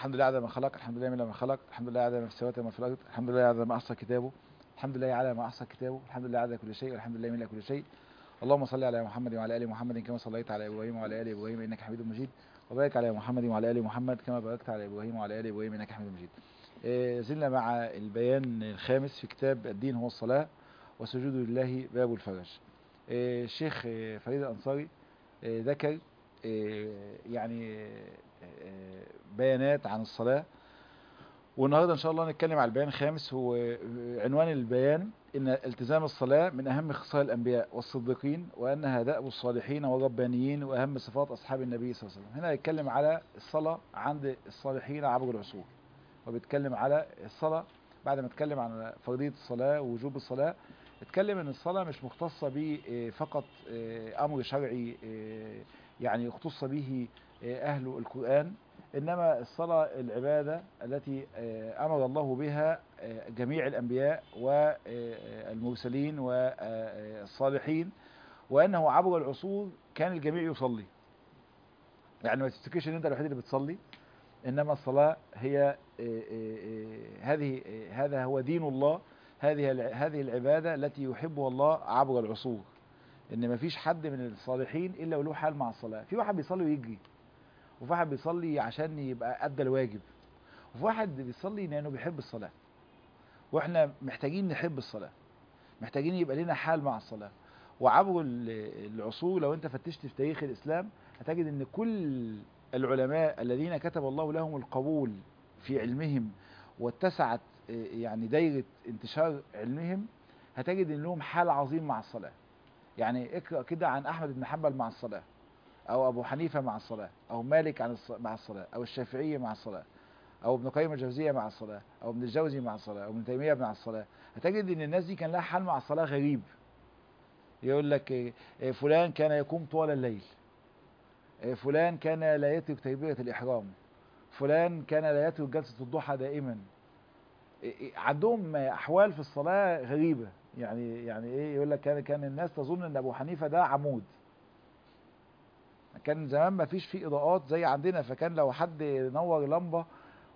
الحمد لله على ما خلق الحمد لله من ما خلق الحمد لله على ما في السماوات وما في الارض الحمد لله على ما احصى كتابه الحمد لله على ما احصى كتابه الحمد لله على كل شيء والحمد لله من كل شيء اللهم صل على محمد وعلى ال محمد كما صليت على ابراهيم وعلى ال ابراهيم انك حميد مجيد وبارك على محمد وعلى ال محمد كما باركت على ابراهيم وعلى ال ابراهيم انك حميد مجيد آه، زلنا مع البيان الخامس في كتاب الدين هو الصلاه وسجود لله باب الفرج آه، الشيخ آه، فريد الانصاري آه، ذكر آه، يعني آه، بيانات عن الصلاه والنهارده ان شاء الله نتكلم على البيان الخامس هو عنوان البيان ان التزام الصلاه من اهم خصال الانبياء والصديقين وانها دأب الصالحين والربانيين واهم صفات اصحاب النبي صلى الله عليه وسلم هنا يتكلم على الصلاه عند الصالحين عبر العصور وبيتكلم على الصلاه بعد ما اتكلم عن فرضيه الصلاه ووجوب الصلاه اتكلم ان الصلاه مش مختصه ب فقط امر شرعي يعني اختص به اهل القران انما الصلاه العباده التي امر الله بها جميع الانبياء والمرسلين والصالحين وانه عبر العصور كان الجميع يصلي يعني ما تفتكرش ان انت الوحيد اللي بتصلي انما الصلاه هي هذه هذا هو دين الله هذه هذه العباده التي يحبها الله عبر العصور ان ما فيش حد من الصالحين الا وله حال مع الصلاه في واحد بيصلي ويجري وفي واحد بيصلي عشان يبقى ادى الواجب وفي واحد بيصلي لانه بيحب الصلاه واحنا محتاجين نحب الصلاه محتاجين يبقى لنا حال مع الصلاه وعبر العصور لو انت فتشت في تاريخ الاسلام هتجد ان كل العلماء الذين كتب الله لهم القبول في علمهم واتسعت يعني دايره انتشار علمهم هتجد ان لهم حال عظيم مع الصلاه يعني اقرا كده عن احمد بن حنبل مع الصلاه او ابو حنيفه مع الصلاه او مالك عن الص... مع الصلاه او الشافعيه مع الصلاه او ابن قيم الجوزيه مع الصلاه او ابن الجوزي مع الصلاه او ابن تيميه مع الصلاه هتجد ان الناس دي كان لها حال مع الصلاه غريب يقول لك فلان كان يقوم طوال الليل فلان كان لا يترك تكبيره الاحرام فلان كان لا يترك جلسه الضحى دائما عندهم احوال في الصلاه غريبه يعني يعني ايه يقول لك كان كان الناس تظن ان ابو حنيفه ده عمود كان زمان ما فيش فيه اضاءات زي عندنا فكان لو حد نور لمبه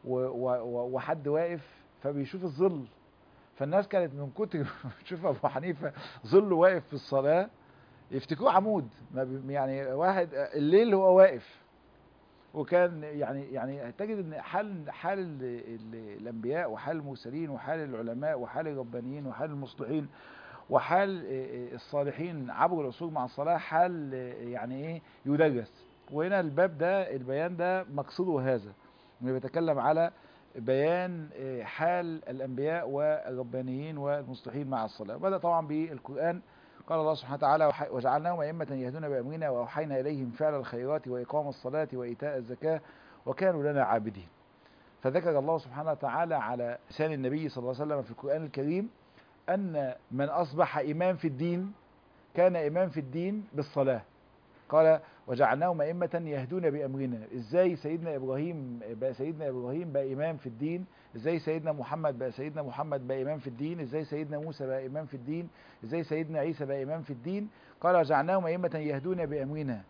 وحد واقف فبيشوف الظل فالناس كانت من كتر تشوف ابو حنيفه ظل واقف في الصلاه يفتكروه عمود يعني واحد الليل هو واقف وكان يعني يعني تجد ان حال حال ال ال الانبياء وحال المرسلين وحال العلماء وحال الربانيين وحال المصلحين وحال الصالحين عبر العصور مع الصلاه حال يعني ايه يدرس وهنا الباب ده البيان ده مقصوده هذا انه بيتكلم على بيان حال الانبياء والربانيين والمصلحين مع الصلاه بدا طبعا بالقران قال الله سبحانه وتعالى وجعلناهم أئمة يهدون بأمرنا وأوحينا إليهم فعل الخيرات وإقام الصلاة وإيتاء الزكاة وكانوا لنا عابدين فذكر الله سبحانه وتعالى على لسان النبي صلى الله عليه وسلم في القرآن الكريم أن من أصبح إمام في الدين كان إمام في الدين بالصلاة قال وجعلناهم أئمة يهدون بأمرنا إزاي سيدنا إبراهيم بقى سيدنا إبراهيم بقى إمام في الدين إزاي سيدنا محمد بقى سيدنا محمد بقى إمام في الدين إزاي سيدنا موسى بقى إمام في الدين إزاي سيدنا عيسى بقى إمام في الدين قال وجعلناهم أئمة يهدون بأمرنا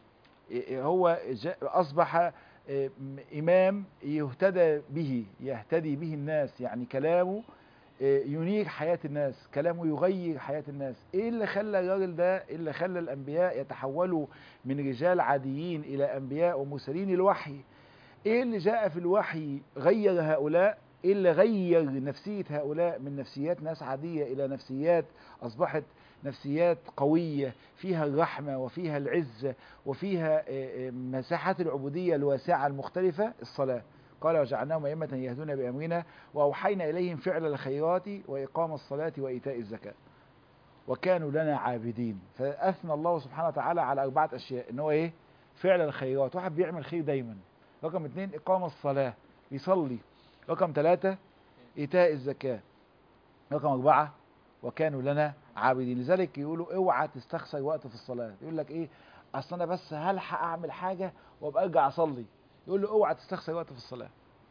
هو أصبح إمام يهتدى به يهتدي به الناس يعني كلامه ينير حياة الناس كلامه يغير حياة الناس ايه اللي خلى الراجل ده ايه اللي خلى الانبياء يتحولوا من رجال عاديين الى انبياء ومرسلين الوحي ايه اللي جاء في الوحي غير هؤلاء ايه اللي غير نفسية هؤلاء من نفسيات ناس عادية الى نفسيات اصبحت نفسيات قوية فيها الرحمة وفيها العزة وفيها مساحات العبودية الواسعة المختلفة الصلاة قال وجعلناهم أئمة يهدون بأمرنا وأوحينا إليهم فعل الخيرات وإقام الصلاة وإيتاء الزكاة وكانوا لنا عابدين فأثنى الله سبحانه وتعالى على أربعة أشياء إن هو إيه فعل الخيرات واحد بيعمل خير دايما رقم اثنين إقام الصلاة يصلي رقم ثلاثة إيتاء الزكاة رقم أربعة وكانوا لنا عابدين لذلك يقولوا اوعى تستخسر وقت في الصلاة يقول لك إيه أصل أنا بس هلحق أعمل حاجة وأبقى أرجع أصلي يقول له اوعى تستخسر وقت في الصلاة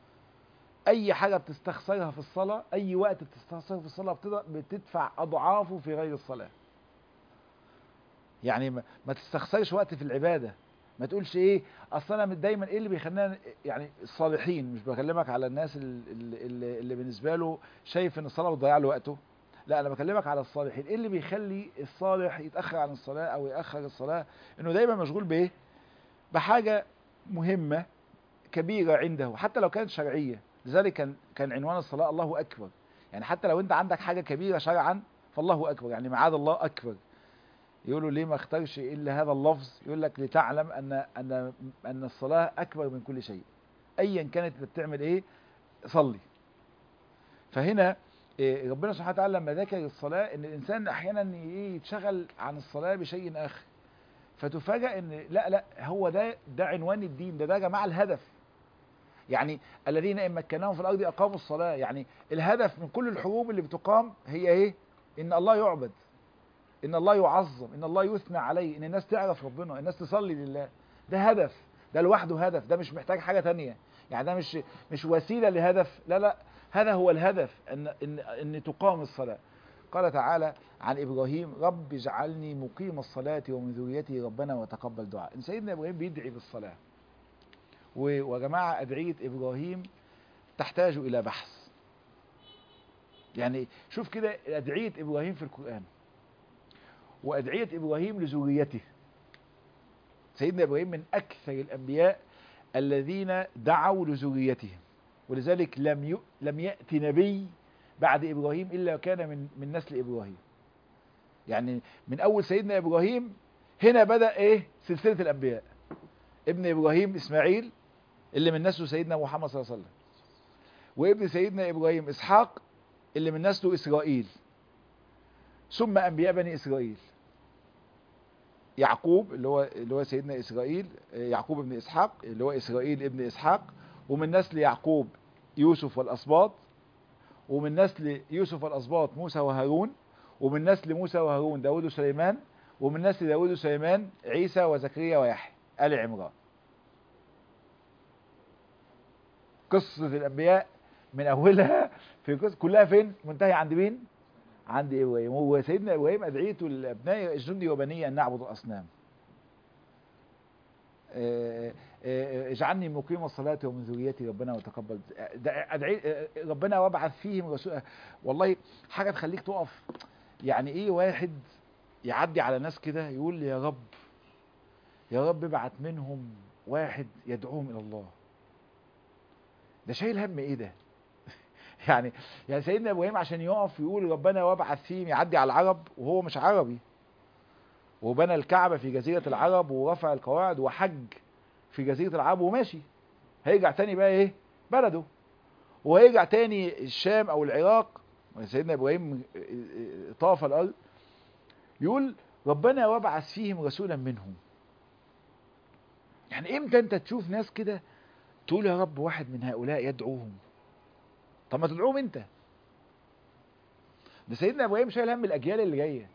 اي حاجة بتستخسرها في الصلاة اي وقت بتستخسره في الصلاة بتدفع اضعافه في غير الصلاة يعني ما تستخسرش وقت في العبادة ما تقولش ايه اصل انا دايما ايه اللي بيخلينا يعني الصالحين مش بكلمك على الناس اللي, اللي, اللي بالنسبه له شايف ان الصلاه بتضيع له وقته لا انا بكلمك على الصالحين ايه اللي بيخلي الصالح يتاخر عن الصلاه او ياخر الصلاه انه دايما مشغول بايه بحاجه مهمه كبيره عنده حتى لو كانت شرعيه لذلك كان كان عنوان الصلاه الله اكبر يعني حتى لو انت عندك حاجه كبيره شرعا فالله اكبر يعني معاذ الله اكبر يقولوا ليه ما اختارش الا هذا اللفظ يقول لك لتعلم ان ان ان الصلاه اكبر من كل شيء ايا كانت انت بتعمل ايه صلي فهنا إيه ربنا سبحانه وتعالى لما ذكر الصلاه ان الانسان احيانا ايه يتشغل عن الصلاه بشيء اخر فتفاجأ ان لا لا هو ده ده عنوان الدين ده ده يا جماعه الهدف يعني الذين ان مكناهم في الارض اقاموا الصلاه يعني الهدف من كل الحروب اللي بتقام هي ايه ان الله يعبد ان الله يعظم ان الله يثنى عليه ان الناس تعرف ربنا الناس تصلي لله ده هدف ده لوحده هدف ده مش محتاج حاجه تانية يعني ده مش مش وسيله لهدف لا لا هذا هو الهدف ان ان ان تقام الصلاه قال تعالى عن ابراهيم رب اجعلني مقيم الصلاه ومن ذريتي ربنا وتقبل دعاء ان سيدنا ابراهيم بيدعي بالصلاه ويا جماعه ادعيه ابراهيم تحتاج الى بحث يعني شوف كده ادعيه ابراهيم في القران وأدعية إبراهيم لذريته سيدنا إبراهيم من أكثر الأنبياء الذين دعوا لذريتهم ولذلك لم ي... لم يأتي نبي بعد إبراهيم إلا كان من من نسل إبراهيم يعني من أول سيدنا إبراهيم هنا بدأ إيه سلسلة الأنبياء ابن إبراهيم إسماعيل اللي من نسله سيدنا محمد صلى الله عليه وسلم وابن سيدنا إبراهيم إسحاق اللي من نسله إسرائيل ثم أنبياء بني إسرائيل يعقوب اللي هو اللي هو سيدنا اسرائيل يعقوب ابن اسحاق اللي هو اسرائيل ابن اسحاق ومن نسل يعقوب يوسف والاسباط ومن نسل يوسف والاسباط موسى وهارون ومن نسل موسى وهارون داود وسليمان ومن نسل داود وسليمان عيسى وزكريا ويحيى ال عمران قصة الأنبياء من أولها في قصة كلها فين؟ منتهية عند مين؟ عند ابراهيم هو سيدنا ابراهيم ادعيته لابنائه اجنبني وبني ان نعبد الاصنام اجعلني مقيم الصلاة ومن ذريتي ربنا وتقبل ادعي ربنا وابعث فيهم رسول والله حاجة تخليك تقف يعني ايه واحد يعدي على ناس كده يقول يا رب يا رب ابعت منهم واحد يدعوهم الى الله ده شايل هم ايه ده يعني يعني سيدنا ابراهيم عشان يقف يقول ربنا وابعث فيهم يعدي على العرب وهو مش عربي وبنى الكعبة في جزيرة العرب ورفع القواعد وحج في جزيرة العرب وماشي هيرجع تاني بقى ايه بلده وهيرجع تاني الشام او العراق سيدنا ابراهيم طاف الارض يقول ربنا وابعث فيهم رسولا منهم يعني امتى انت تشوف ناس كده تقول يا رب واحد من هؤلاء يدعوهم طب ما تدعوهم انت ده سيدنا ابراهيم شايل هم الاجيال اللي جايه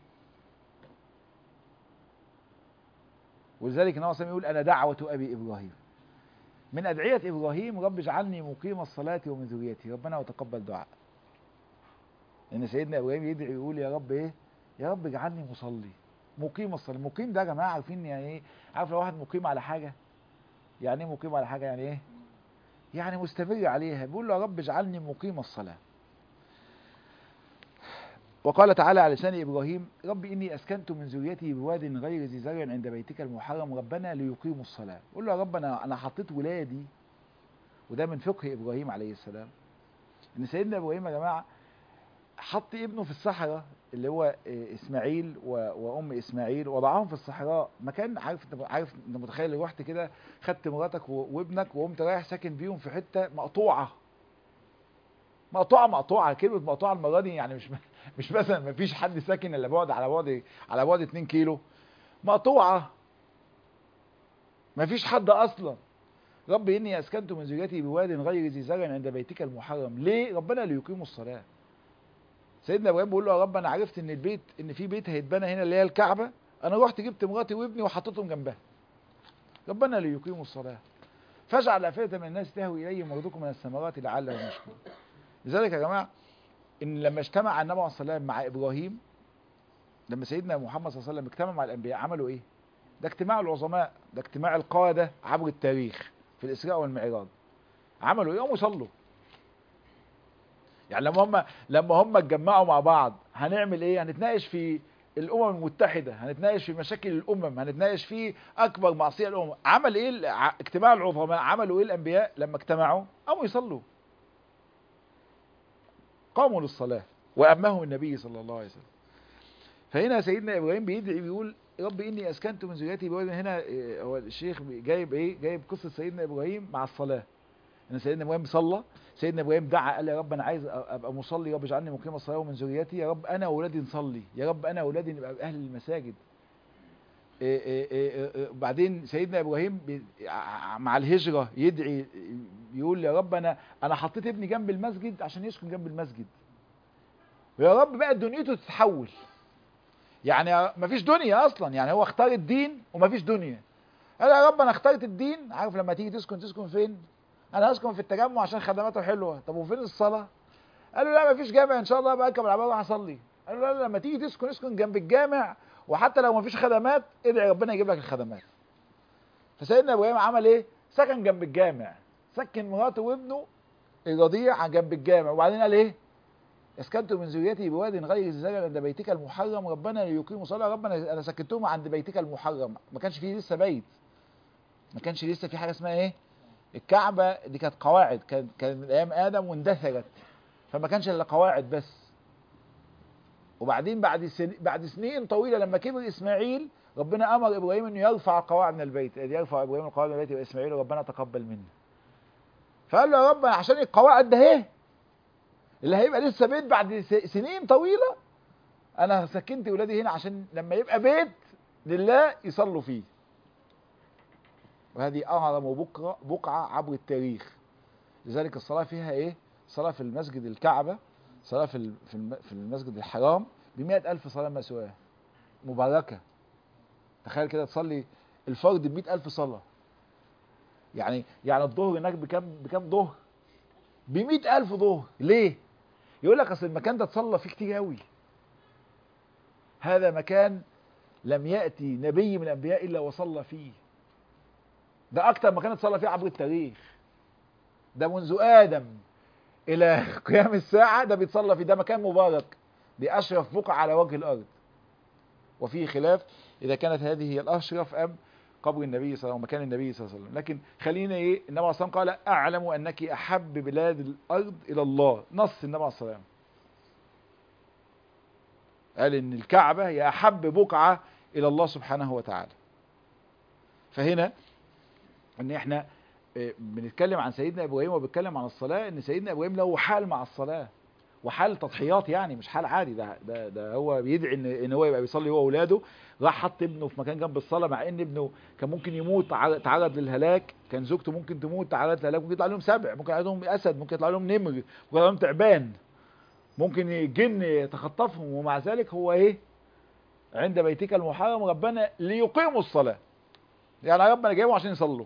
ولذلك النبي صلى يقول انا دعوه ابي ابراهيم من ادعيه ابراهيم رب اجعلني مقيم الصلاه ومن ذريتي ربنا وتقبل دعاء ان سيدنا ابراهيم يدعي يقول يا رب ايه يا رب اجعلني مصلي مقيم الصلاه مقيم ده يا جماعه عارفين يعني ايه عارف لو واحد مقيم على حاجه يعني ايه مقيم على حاجه يعني ايه يعني مستمر عليها بيقول له يا رب اجعلني مقيم الصلاة وقال تعالى على لسان إبراهيم رب إني أسكنت من ذريتي بواد غير ذي زرع عند بيتك المحرم ربنا ليقيموا الصلاة قول له يا رب أنا أنا حطيت ولادي وده من فقه إبراهيم عليه السلام إن سيدنا إبراهيم يا جماعة حط ابنه في الصحراء اللي هو اسماعيل وام اسماعيل وضعهم في الصحراء مكان عارف انت عارف انت متخيل رحت كده خدت مراتك وابنك وقمت رايح ساكن بيهم في حته مقطوعه مقطوعه مقطوعه كلمه مقطوعه المره دي يعني مش مش مثلا ما فيش حد ساكن الا بعد على بعد على بعد 2 كيلو مقطوعه ما فيش حد اصلا رب اني اسكنت من ذريتي بواد غير ذي زرع عند بيتك المحرم ليه ربنا ليقيموا الصلاه سيدنا ابراهيم بيقول له يا رب انا عرفت ان البيت ان في بيت هيتبنى هنا اللي هي الكعبه انا رحت جبت مراتي وابني وحطيتهم جنبها ربنا ليقيموا الصلاه فاجعل افئده من الناس تهوي اليهم وارزقهم من الثمرات لعلهم يشكرون لذلك يا جماعه ان لما اجتمع النبي صلى الله عليه وسلم مع ابراهيم لما سيدنا محمد صلى الله عليه وسلم اجتمع مع الانبياء عملوا ايه ده اجتماع العظماء ده اجتماع القادة عبر التاريخ في الإسراء والمعراج عملوا ايه قاموا صلوا يعني لما هم لما هم اتجمعوا مع بعض هنعمل ايه هنتناقش في الامم المتحده هنتناقش في مشاكل الامم هنتناقش في اكبر معصيه الامم عمل ايه الع- اجتماع العظماء عملوا ايه الانبياء لما اجتمعوا قاموا يصلوا قاموا للصلاه وامهم النبي صلى الله عليه وسلم فهنا سيدنا ابراهيم بيدعي بيقول يا رب اني اسكنت من ذريتي بواد هنا إيه، هو الشيخ جايب ايه جايب قصه سيدنا ابراهيم مع الصلاه ان سيدنا ابراهيم صلى سيدنا ابراهيم دعا قال يا رب انا عايز ابقى مصلي يا رب اجعلني مقيم الصلاه ومن ذريتي يا رب انا واولادي نصلي يا رب انا واولادي نبقى اهل المساجد إيه إيه إيه إيه بعدين سيدنا ابراهيم بي- ع- مع الهجره يدعي يقول يا رب انا انا حطيت ابني جنب المسجد عشان يسكن جنب المسجد ويا رب بقى دنيته تتحول يعني مفيش دنيا اصلا يعني هو اختار الدين ومفيش دنيا قال يا رب انا اخترت الدين عارف لما تيجي تسكن تسكن فين انا هسكن في التجمع عشان خدماته حلوه طب وفين الصلاه قالوا لا مفيش جامع ان شاء الله بقى اركب العربيه واروح اصلي قالوا لا لا لما تيجي تسكن اسكن جنب الجامع وحتى لو مفيش خدمات ادعي ربنا يجيب لك الخدمات فسيدنا ابراهيم عمل ايه سكن جنب الجامع سكن مراته وابنه الرضيع جنب الجامع وبعدين قال ايه اسكنت من ذريتي بواد غير ذي زرع عند بيتك المحرم ربنا ليقيموا صلاه ربنا انا سكنتهم عند بيتك المحرم ما كانش فيه لسه بيت ما كانش لسه في حاجه اسمها ايه الكعبه دي كانت قواعد كانت كانت من ايام ادم واندثرت فما كانش الا قواعد بس وبعدين بعد سن... بعد سنين طويله لما كبر اسماعيل ربنا امر ابراهيم انه يرفع القواعد من البيت إذ يرفع ابراهيم القواعد من البيت واسماعيل ربنا تقبل منا فقال له يا رب عشان القواعد ده اهي اللي هيبقى لسه بيت بعد س- سنين طويله انا سكنت ولادي هنا عشان لما يبقى بيت لله يصلوا فيه وهذه اعظم بقعه بقعه عبر التاريخ لذلك الصلاه فيها ايه صلاه في المسجد الكعبه صلاه في ال- في الم- في المسجد الحرام ب ألف صلاه مسواه مباركه تخيل كده تصلي الفرد ب ألف صلاه يعني يعني الظهر هناك بكام بكام ظهر ب ألف ظهر ليه يقول لك اصل المكان ده اتصلى فيه كتير قوي هذا مكان لم ياتي نبي من الانبياء الا وصلى فيه ده اكتر مكان اتصلى فيه عبر التاريخ ده منذ ادم الى قيام الساعه ده بيتصلى فيه ده مكان مبارك دي اشرف بقعه على وجه الارض وفيه خلاف اذا كانت هذه هي الاشرف ام قبر النبي صلى الله عليه وسلم مكان النبي صلى الله عليه وسلم لكن خلينا ايه النبي عليه الصلاه والسلام قال اعلم انك احب بلاد الارض الى الله نص النبي عليه الصلاه والسلام قال ان الكعبه هي احب بقعه الى الله سبحانه وتعالى فهنا ان احنا آه، بنتكلم عن سيدنا ابراهيم وبنتكلم عن الصلاه ان سيدنا ابراهيم له حال مع الصلاه وحال تضحيات يعني مش حال عادي ده ده, ده هو بيدعي ان ان هو يبقى بيصلي هو واولاده راح حط ابنه في مكان جنب الصلاه مع ان ابنه كان ممكن يموت تعر- تعرض للهلاك كان زوجته ممكن تموت تعرض للهلاك ممكن يطلع لهم سبع ممكن يطلع لهم اسد ممكن يطلع لهم نمر ممكن يطلع لهم تعبان ممكن الجن يتخطفهم ومع ذلك هو ايه عند بيتك المحرم ربنا ليقيموا الصلاه يعني يا ربنا جايبهم عشان يصلوا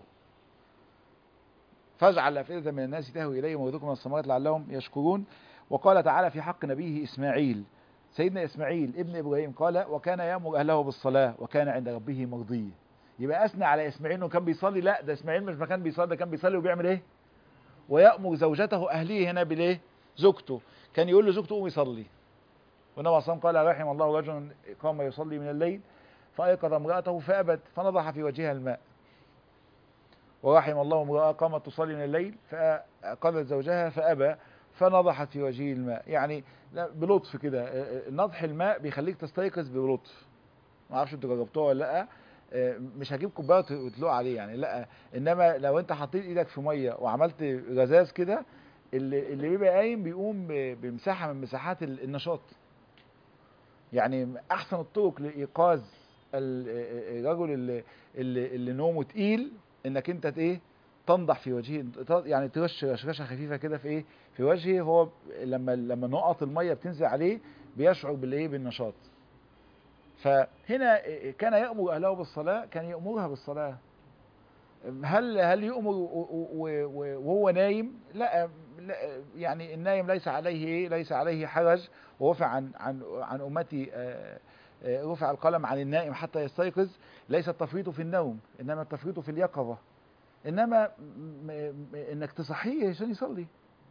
فاجعل أفئدة من الناس تهوي إليهم وارزقهم من الثمرات لعلهم يشكرون وقال تعالى في حق نبيه إسماعيل سيدنا إسماعيل ابن إبراهيم قال وكان يأمر أهله بالصلاة وكان عند ربه مرضية يبقى أثنى على إسماعيل إنه كان بيصلي لا ده إسماعيل مش ما كان بيصلي ده كان بيصلي وبيعمل إيه ويأمر زوجته أهليه هنا بالإيه زوجته كان يقول له زوجته قوم يصلي والنبي صلى الله عليه وسلم قال رحم الله رجلا قام يصلي من الليل فأيقظ امرأته فأبت فنضح في وجهها الماء ورحم الله امرأة قامت تصلي من الليل فأقلت زوجها فأبى فنضحت في وجهه الماء يعني لا بلطف كده آه، آه، نضح الماء بيخليك تستيقظ بلطف ما اعرفش انتوا جربتوها ولا لا آه، مش هجيب كوبايه وت- وتلوق عليه يعني لا انما لو انت حطيت ايدك في ميه وعملت غزاز كده اللي اللي بيبقى قايم بيقوم ب- بمساحه من مساحات ال- النشاط يعني احسن الطرق لايقاظ ال- الرجل اللي اللي, اللي نومه تقيل انك انت ت- ايه تنضح في وجهه ت- يعني ترش رشرشه خفيفه كده في ايه في وجهه هو لما لما نقط الميه بتنزل عليه بيشعر بالايه بالنشاط فهنا كان يأمر أهله بالصلاة كان يأمرها بالصلاة هل هل يؤمر و- و- و- وهو نايم؟ لا, لا يعني النايم ليس عليه ايه؟ ليس عليه حرج ووفى عن عن عن امتي آه، رفع القلم عن النائم حتى يستيقظ ليس التفريط في النوم انما التفريط في اليقظه انما انك تصحيه عشان يصلي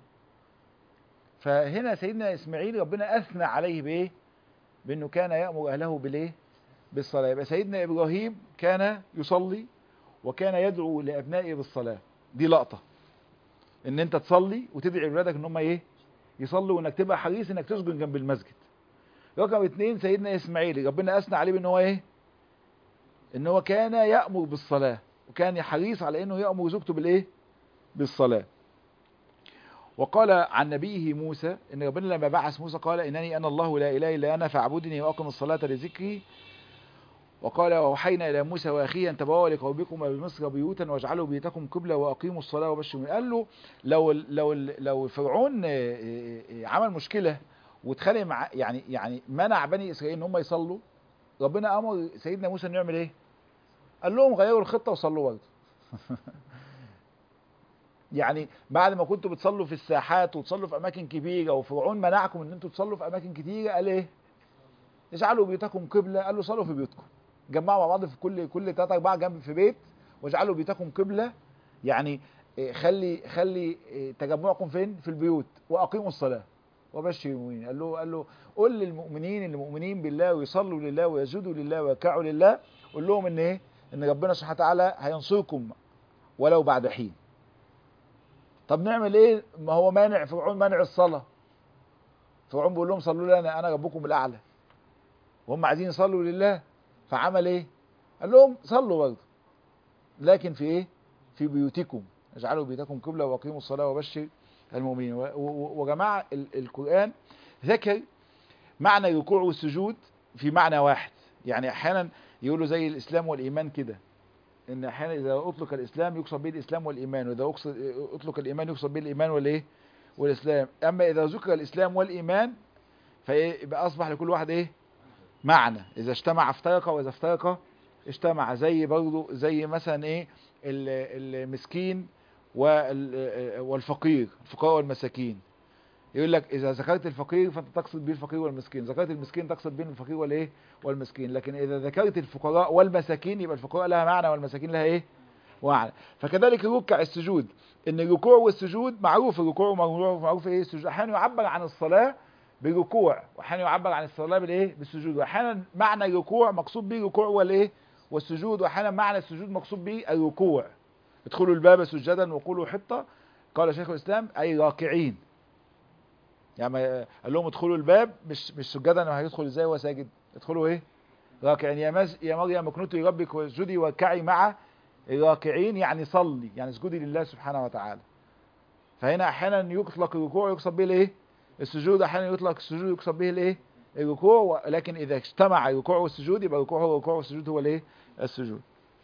فهنا سيدنا اسماعيل ربنا اثنى عليه بايه بانه كان يامر اهله بالايه بالصلاه يبقى سيدنا ابراهيم كان يصلي وكان يدعو لابنائه بالصلاه دي لقطه ان انت تصلي وتدعي لاولادك ان هم ايه يصلوا وانك تبقى حريص انك تسجد جنب المسجد رقم اتنين سيدنا اسماعيل ربنا اثنى عليه بان هو ايه ان هو كان يامر بالصلاه وكان حريص على انه يامر زوجته بالايه بالصلاه وقال عن نبيه موسى ان ربنا لما بعث موسى قال انني انا الله لا اله الا انا فاعبدني واقم الصلاه لذكري وقال واوحينا الى موسى واخيه ان تبوا لقومكما بمصر بيوتا واجعلوا بيوتكم قبله واقيموا الصلاه وبشروا قال له لو لو لو فرعون عمل مشكله واتخانق مع يعني يعني منع بني اسرائيل ان هم يصلوا ربنا امر سيدنا موسى انه يعمل ايه؟ قال لهم غيروا الخطه وصلوا برضه يعني بعد ما كنتوا بتصلوا في الساحات وتصلوا في اماكن كبيره وفرعون منعكم ان انتوا تصلوا في اماكن كتيره قال ايه؟ اجعلوا بيوتكم قبله قال له صلوا في بيوتكم جمعوا مع بعض في كل كل ثلاثة أربعة جنب في بيت واجعلوا بيوتكم قبلة يعني خلي خلي تجمعكم فين؟ في البيوت وأقيموا الصلاة وبشر المؤمنين قال له قال له قل للمؤمنين اللي مؤمنين بالله ويصلوا لله ويسجدوا لله ويركعوا لله قول لهم ان ايه؟ ان ربنا سبحانه وتعالى هينصركم ولو بعد حين. طب نعمل ايه؟ ما هو مانع فرعون مانع الصلاة. فرعون بيقول لهم صلوا لنا انا ربكم الاعلى. وهم عايزين يصلوا لله فعمل ايه قال لهم صلوا برضه لكن في ايه في بيوتكم اجعلوا بيوتكم قبلة واقيموا الصلاة وبشر المؤمنين وجماعة القرآن ذكر معنى الركوع والسجود في معنى واحد يعني احيانا يقولوا زي الاسلام والايمان كده ان احيانا اذا اطلق الاسلام يقصد به الاسلام والايمان واذا اطلق الايمان يقصد به الايمان والايه والاسلام اما اذا ذكر الاسلام والايمان فيبقى اصبح لكل واحد ايه معنى اذا اجتمع افترق واذا افترق اجتمع زي برضه زي مثلا ايه المسكين والفقير الفقراء والمساكين يقول لك اذا ذكرت الفقير فانت تقصد به الفقير والمسكين ذكرت المسكين تقصد به الفقير والايه والمسكين لكن اذا ذكرت الفقراء والمساكين يبقى الفقراء لها معنى والمساكين لها ايه معنى فكذلك الركع السجود ان الركوع والسجود معروف الركوع ومعروف معروف ايه السجود احيانا يعبر عن الصلاه بالركوع واحيانا يعبر عن الصلاه بالايه بالسجود واحيانا معنى الركوع مقصود به الركوع والايه والسجود واحيانا معنى السجود مقصود به الركوع ادخلوا الباب سجدا وقولوا حطه قال شيخ الاسلام اي راكعين يعني قال لهم ادخلوا الباب مش مش سجدا هيدخل ازاي وهو ساجد ادخلوا ايه راكعين يا مز... يا مريم اقنتي لربك واسجدي واركعي مع الراكعين يعني صلي يعني اسجدي لله سبحانه وتعالى فهنا احيانا يطلق الركوع يقصد به الايه السجود احيانا يطلق السجود يقصد به الايه الركوع لكن اذا اجتمع الركوع والسجود يبقى الركوع هو الركوع والسجود هو الايه السجود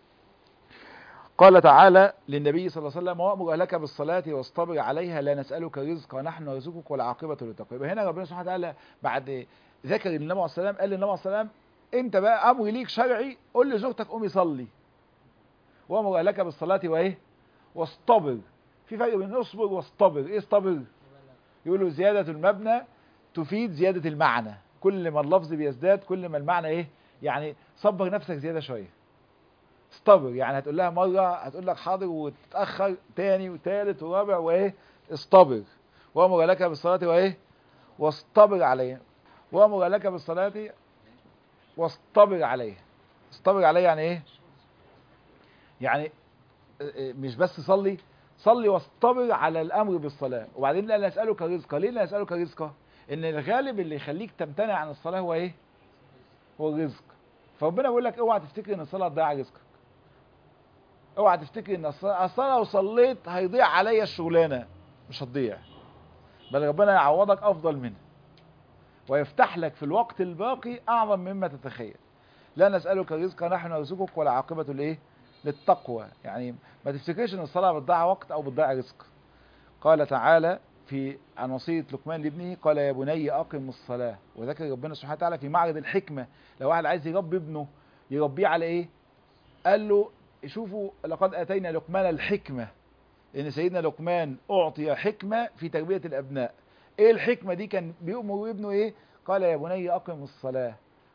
قال تعالى للنبي صلى الله عليه وسلم وامر اهلك بالصلاه واصطبر عليها لا نسالك رزقا نحن نرزقك والعاقبه للتقوى يبقى هنا ربنا سبحانه وتعالى بعد ذكر النبي عليه السلام قال للنبي عليه السلام انت بقى امر ليك شرعي قول لزوجتك قومي صلي وامر اهلك بالصلاه وايه واصطبر في فرق بين اصبر واصطبر ايه اصطبر يقولوا زياده المبنى تفيد زياده المعنى كل ما اللفظ بيزداد كل ما المعنى ايه يعني صبر نفسك زياده شويه اصطبر يعني هتقول لها مره هتقول لك حاضر وتتاخر تاني وتالت ورابع وايه اصطبر وامر لك بالصلاه وايه واصطبر عليها وامر لك بالصلاه واصطبر عليها اصطبر عليها يعني ايه يعني مش بس صلي صلي واصطبر على الامر بالصلاه وبعدين لا نسالك رزقا ليه لا نسالك رزقا ان الغالب اللي يخليك تمتنع عن الصلاه هو ايه هو الرزق فربنا بيقول لك اوعى تفتكر ان الصلاه تضيع رزقك اوعى تفتكر ان الصلاه اصل لو صليت هيضيع عليا الشغلانه مش هتضيع بل ربنا يعوضك افضل منها ويفتح لك في الوقت الباقي اعظم مما تتخيل لا نسالك رزقا نحن نرزقك ولا عاقبه الايه للتقوى يعني ما تفتكرش ان الصلاه بتضيع وقت او بتضيع رزق قال تعالى في عن وصيه لقمان لابنه قال يا بني اقم الصلاه وذكر ربنا سبحانه وتعالى في معرض الحكمه لو واحد عايز يربي ابنه يربيه على ايه قال له شوفوا لقد اتينا لقمان الحكمه ان سيدنا لقمان اعطي حكمه في تربيه الابناء ايه الحكمه دي كان بيؤمر ابنه ايه قال يا بني اقم الصلاه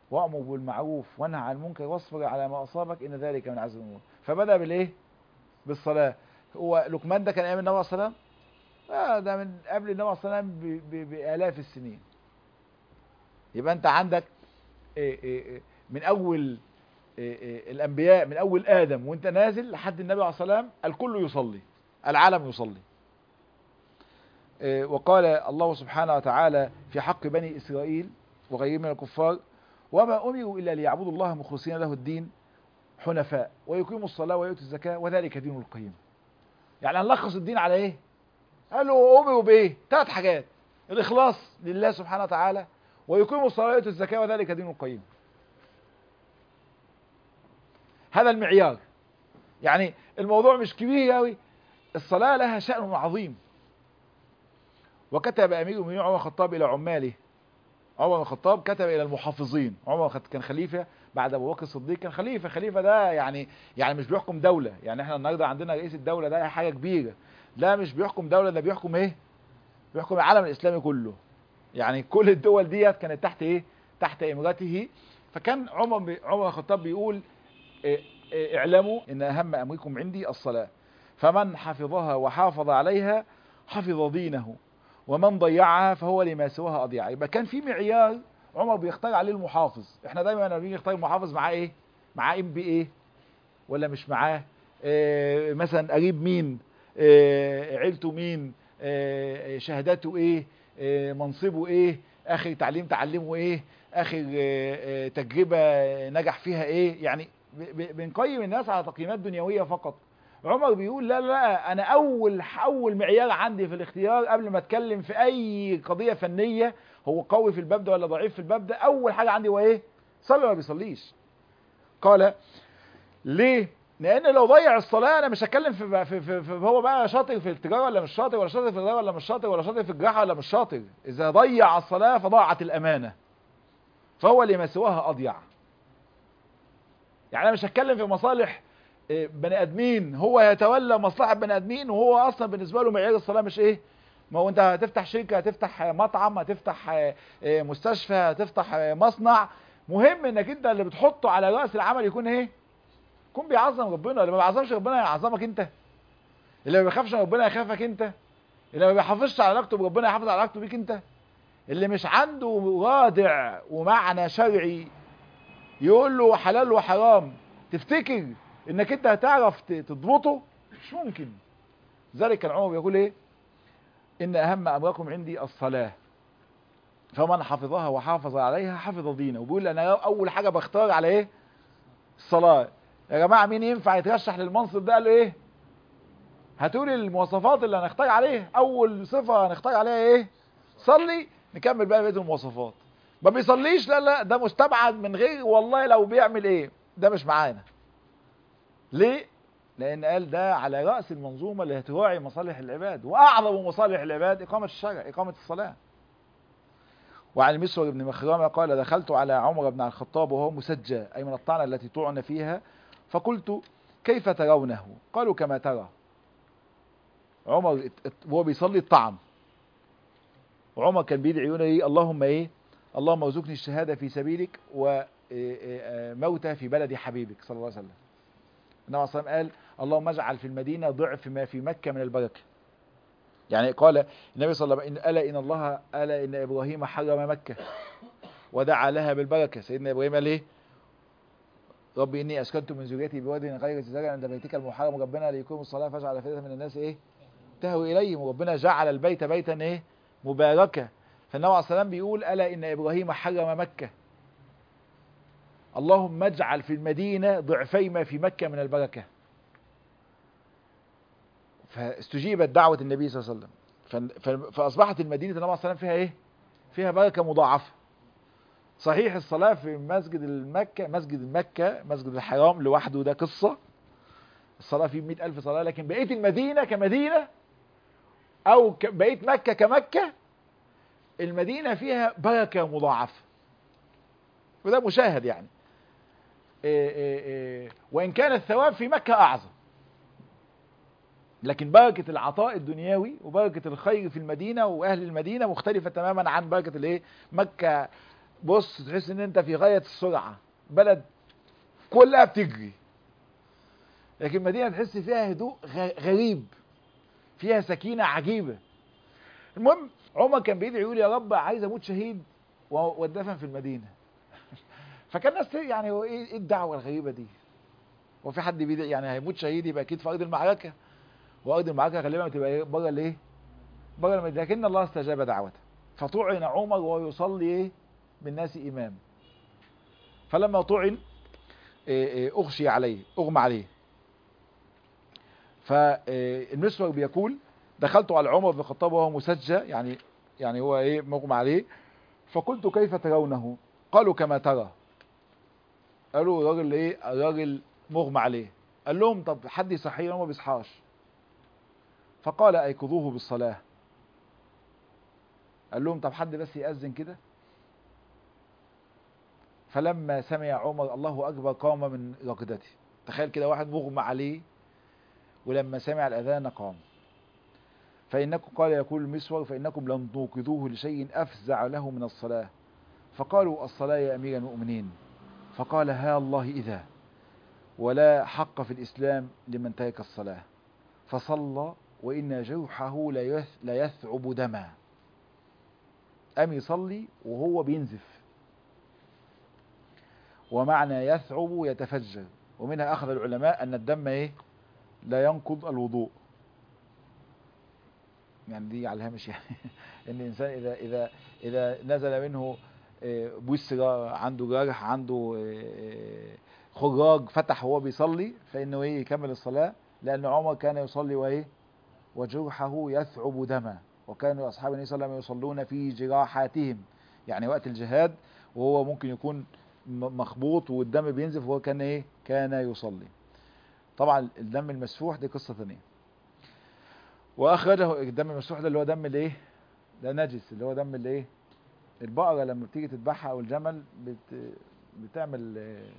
وأمر بالمعروف وانهى عن المنكر واصبر على ما أصابك إن ذلك من عزم الأمور فبدأ بالإيه؟ بالصلاة هو لقمان ده كان أيام النبي صلى الله عليه وسلم؟ آه ده من قبل النبي صلى الله عليه وسلم ب- ب- بآلاف السنين يبقى أنت عندك إيه إيه إيه من أول إيه إيه الأنبياء من أول آدم وأنت نازل لحد النبي عليه الصلاة والسلام الكل يصلي العالم يصلي إيه وقال الله سبحانه وتعالى في حق بني إسرائيل وغيرهم من الكفار وما أمروا إلا ليعبدوا الله مخلصين له الدين حنفاء ويقيموا الصلاة ويؤتوا الزكاة وذلك دين القيم يعني هنلخص الدين على ايه قالوا امروا بايه ثلاث حاجات الاخلاص لله سبحانه وتعالى ويقيموا الصلاة ويؤتوا الزكاة وذلك دين القيم هذا المعيار يعني الموضوع مش كبير قوي الصلاة لها شأن عظيم وكتب أمير المؤمنين عمر الخطاب إلى عماله عمر بن الخطاب كتب إلى المحافظين عمر خ- كان خليفة بعد أبو بكر الصديق كان خليفة خليفة ده يعني يعني مش بيحكم دولة يعني احنا النهارده عندنا رئيس الدولة ده حاجة كبيرة لا مش بيحكم دولة ده بيحكم ايه بيحكم العالم الإسلامي كله يعني كل الدول ديت كانت تحت ايه تحت إمرته فكان عمر بي- عمر بن الخطاب بيقول إيه إيه اعلموا ان اهم امركم عندي الصلاه فمن حفظها وحافظ عليها حفظ دينه ومن ضيعها فهو لما سواها اضيع يبقى كان في معيار عمر بيختار عليه المحافظ احنا دايما لما بنيجي نختار محافظ معاه ايه معاه ام بي ايه ولا مش معاه إيه مثلا قريب مين إيه عيلته مين إيه شهاداته ايه, إيه منصبه ايه اخر تعليم تعلمه ايه اخر إيه إيه تجربه نجح فيها ايه يعني ب- ب- بنقيم الناس على تقييمات دنيويه فقط عمر بيقول لا لا لا انا اول اول معيار عندي في الاختيار قبل ما اتكلم في اي قضيه فنيه هو قوي في الباب ده ولا ضعيف في الباب ده اول حاجه عندي هو ايه صلي ولا بيصليش قال ليه لان لو ضيع الصلاه انا مش هتكلم في, في, في, في هو بقى شاطر في التجاره ولا مش شاطر ولا شاطر في الرياضه ولا مش شاطر ولا شاطر في الجراحه ولا مش شاطر اذا ضيع الصلاه فضاعت الامانه فهو لما سواها اضيع يعني انا مش هتكلم في مصالح إيه، بني ادمين هو يتولى مصلحه بني ادمين وهو اصلا بالنسبه له معيار الصلاه مش ايه ما هو انت هتفتح شركه هتفتح مطعم هتفتح آه، آه، مستشفى هتفتح آه، مصنع مهم انك انت اللي بتحطه على راس العمل يكون ايه يكون بيعظم ربنا اللي ما بيعظمش ربنا يعظمك انت اللي ما بيخافش من ربنا يخافك انت اللي ما بيحافظش على علاقته بربنا يحافظ على علاقته بيك انت اللي مش عنده رادع ومعنى شرعي يقول له حلال وحرام تفتكر انك انت هتعرف ت- تضبطه مش ممكن ذلك كان عمر بيقول ايه ان اهم امركم عندي الصلاه فمن حفظها وحافظ عليها حفظ دينه وبيقول انا اول حاجه بختار على ايه الصلاه يا جماعه مين ينفع يترشح للمنصب ده قال له ايه هاتولي المواصفات اللي هنختار عليها اول صفه هنختار عليها ايه صلي نكمل بقى بقيه المواصفات ما بيصليش لا لا ده مستبعد من غير والله لو بيعمل ايه ده مش معانا ليه لان قال ده على راس المنظومه اللي هتراعي مصالح العباد واعظم مصالح العباد اقامه الشرع اقامه الصلاه وعن المسور بن مخرمة قال دخلت على عمر بن الخطاب وهو مسجى أي من الطعنة التي طعن فيها فقلت كيف ترونه قالوا كما ترى عمر ات- ات- وهو بيصلي الطعن وعمر كان بيدعي يقول ايه اللهم ايه اللهم ارزقني الشهاده في سبيلك وموتى في بلد حبيبك صلى الله عليه وسلم النبي صلى الله عليه وسلم قال اللهم اجعل في المدينه ضعف ما في مكه من البركه يعني قال النبي صلى الله عليه وسلم الا ان الله الا ان ابراهيم حرم مكه ودعا لها بالبركه سيدنا ابراهيم قال ايه رب اني اسكنت من ذريتي بواد غير ذي زرع عند بيتك المحرم ربنا ليقيموا الصلاه فاجعل افئده من الناس ايه تهوي اليهم وربنا جعل البيت بيتا ايه مباركا فالنبي عليه الصلاه والسلام بيقول الا ان ابراهيم حرم مكه اللهم اجعل في المدينه ضعفي ما في مكه من البركه فاستجيبت دعوه النبي صلى الله عليه وسلم ف- ف- فاصبحت المدينه النبي عليه الصلاه والسلام فيها ايه فيها بركه مضاعفه صحيح الصلاة في مسجد المكة مسجد مكة مسجد الحرام لوحده ده قصة الصلاة فيه مئة ألف صلاة لكن بقية المدينة كمدينة أو ك- بقية مكة كمكة المدينة فيها بركة مضاعفة وده مشاهد يعني إيه إيه إيه وإن كان الثواب في مكة أعظم لكن بركة العطاء الدنيوي وبركة الخير في المدينة وأهل المدينة مختلفة تماما عن بركة الإيه مكة بص تحس ان انت في غايه السرعه بلد كلها بتجري لكن مدينه تحس فيها هدوء غ- غريب فيها سكينه عجيبه المهم عمر كان بيدعي يقول يا رب عايز اموت شهيد و- واتدفن في المدينه فكان الناس يعني هو ايه إيه الدعوه الغريبه دي هو في حد بيدعي يعني هيموت شهيد يبقى اكيد في ارض المعركه وارض المعركه غالبا بتبقى إيه؟ بره الايه بره المدينه لكن الله استجاب دعوته فطعن عمر وهو يصلي ايه بالناس امام فلما طعن إيه إيه اغشي عليه اغمى عليه فالمسور بيقول دخلت على عمر بن الخطاب وهو مسجى يعني يعني هو ايه مغمى عليه فقلت كيف ترونه قالوا كما ترى قالوا الراجل ايه الراجل مغمى عليه قال لهم طب حد يصحيه هو ما بيصحاش فقال ايقظوه بالصلاه قال لهم طب حد بس يأذن كده فلما سمع عمر الله أكبر قام من رقدته تخيل كده واحد مغمى عليه ولما سمع الأذان قام فإنكم قال يقول المسور فإنكم لم توقظوه لشيء أفزع له من الصلاة فقالوا الصلاة يا أمير المؤمنين فقال ها الله إذا ولا حق في الإسلام لمن ترك الصلاة فصلى وإن جرحه ليث- ليثعب دما قام يصلي وهو بينزف ومعنى يثعب يتفجر ومنها أخذ العلماء أن الدم إيه لا ينقض الوضوء يعني دي على الهامش يعني ان الانسان اذا اذا اذا نزل منه آه، بسرة عنده جرح عنده آه، خراج فتح وهو بيصلي فانه ايه يكمل الصلاه لان عمر كان يصلي وايه وجرحه يثعب دما وكانوا اصحاب النبي صلى الله عليه وسلم يصلون في جراحاتهم يعني وقت الجهاد وهو ممكن يكون م- مخبوط والدم بينزف وهو كان ايه كان يصلي طبعا الدم المسفوح دي قصه ثانيه واخرجه الدم المسفوح ده اللي هو دم الايه ده نجس اللي هو دم الايه البقره لما بتيجي تذبحها او الجمل بت... بتعمل آه،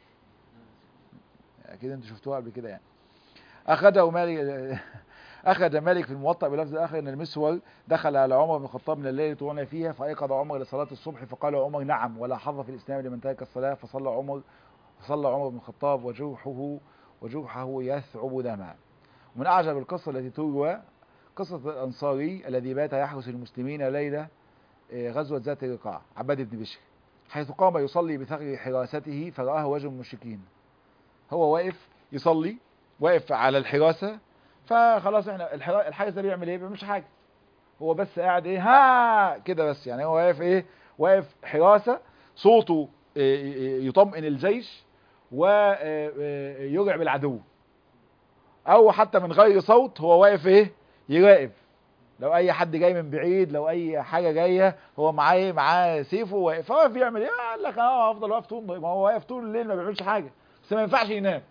اكيد انتوا شفتوها قبل كده يعني اخرجه مالك اخرج مالك في الموطأ بلفظ اخر ان المسور دخل على عمر بن الخطاب من الليل طوعنا فيها فايقظ عمر لصلاه الصبح فقال عمر نعم ولا حظ في الاسلام لمن ترك الصلاه فصلى عمر فصلى عمر بن الخطاب وجرحه وجرحه يثعب دما ومن اعجب القصه التي تروى قصه الانصاري الذي بات يحرس المسلمين ليله آه، غزوه ذات الرقاع عباد بن بشر حيث قام يصلي بثغر حراسته فرآه وجه المشركين هو واقف يصلي واقف على الحراسه فخلاص احنا الحرا- الحارس ده بيعمل ايه؟ ما بيعملش حاجه هو بس قاعد ايه ها كده بس يعني هو واقف ايه؟ واقف حراسه صوته آه، يطمئن الجيش ويرعب العدو او حتى من غير صوت هو واقف ايه؟ يراقب لو اي حد جاي من بعيد لو اي حاجه جايه هو معاه ايه؟ معاه سيفه واقف فواقف يعمل ايه؟ قال لك اه افضل واقف طول ما هو واقف طول الليل ما بيعملش حاجه بس ما ينفعش ينام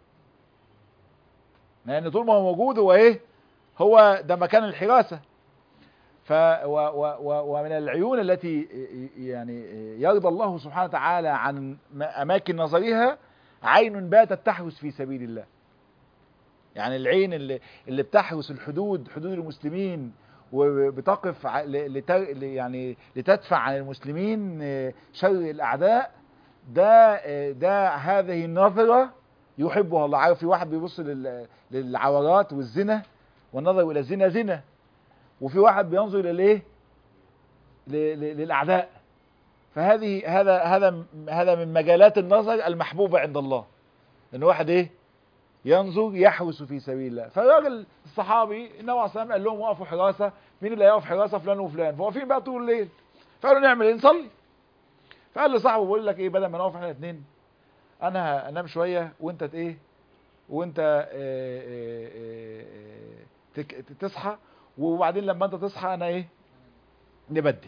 لان طول ما هو موجود هو ايه هو ده مكان الحراسه ف و و و ومن العيون التي يعني يرضى الله سبحانه وتعالى عن م- اماكن نظرها عين باتت تحرس في سبيل الله يعني العين اللي اللي بتحرس الحدود حدود المسلمين وبتقف ع- ل- لت- ل- يعني لتدفع عن المسلمين آه، شر الاعداء ده آه، ده هذه النظره يحبها الله عارف في واحد بيبص لل- للعورات والزنا والنظر الى الزنا زنا وفي واحد بينظر الى الايه ل- ل- للاعداء فهذه هذا هذا هذا من مجالات النظر المحبوبه عند الله ان واحد ايه ينظر يحرس في سبيل الله فالراجل الصحابي النبي عليه الصلاه والسلام قال لهم وقفوا حراسه مين اللي هيقف حراسه فلان وفلان فواقفين بقى طول الليل فقالوا نعمل ايه نصلي فقال لصاحبه بقول لك ايه بدل ما نقف احنا الاثنين انا انام شويه وانت ت- ايه وانت آه، آه، آه، آه، تك- تصحى وبعدين لما انت تصحى انا ايه نبدل